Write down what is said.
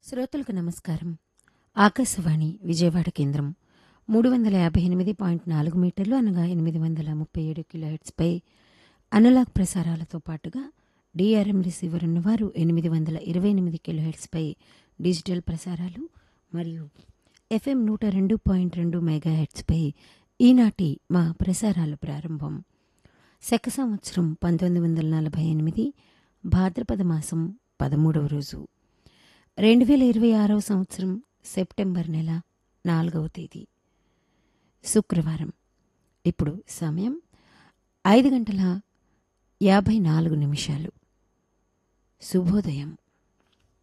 శ్రోతలకు నమస్కారం ఆకాశవాణి విజయవాడ కేంద్రం మూడు వందల యాభై ఎనిమిది పాయింట్ నాలుగు మీటర్లు అనగా ఎనిమిది వందల ముప్పై ఏడు కిలోహెట్స్పై అనలాగ్ ప్రసారాలతో పాటుగా డిఆర్ఎం రిసీవర్ ఉన్నవారు ఎనిమిది వందల ఇరవై ఎనిమిది కిలోహెట్స్పై డిజిటల్ ప్రసారాలు మరియు ఎఫ్ఎం నూట రెండు పాయింట్ రెండు మెగాహెట్స్పై ఈనాటి మా ప్రసారాలు ప్రారంభం శక సంవత్సరం పంతొమ్మిది వందల నలభై ఎనిమిది భాద్రపద మాసం పదమూడవ రోజు రెండు వేల ఇరవై ఆరవ సంవత్సరం సెప్టెంబర్ నెల నాలుగవ తేదీ శుక్రవారం ఇప్పుడు సమయం ఐదు గంటల యాభై నాలుగు నిమిషాలు శుభోదయం